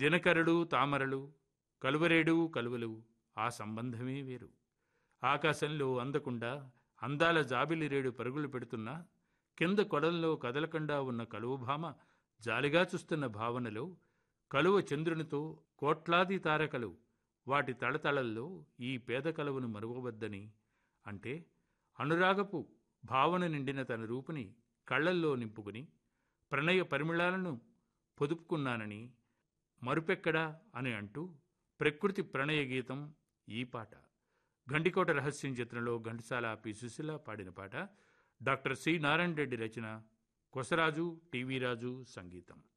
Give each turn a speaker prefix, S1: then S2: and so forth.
S1: దినకరుడు తామరలు కలువరేడు కలువలు ఆ సంబంధమే వేరు ఆకాశంలో అందకుండా అందాల జాబిలి రేడు పరుగులు పెడుతున్నా కింద కొడల్లో కదలకుండా ఉన్న కలువభామ జాలిగా చూస్తున్న భావనలో కలువ చంద్రునితో కోట్లాది తారకలు వాటి తళతళల్లో ఈ పేద కలువను మరువవద్దని అంటే అనురాగపు భావన నిండిన తన రూపుని కళ్ళల్లో నింపుకుని ప్రణయ పరిమళాలను పొదుపుకున్నానని మరుపెక్కడా అని అంటూ ప్రకృతి ప్రణయ గీతం ఈ పాట గండికోట రహస్యం చిత్రంలో ఘంటసాల పి సుశీల పాడిన పాట డాక్టర్ సి నారాయణ రెడ్డి రచన కొసరాజు టీవీ రాజు సంగీతం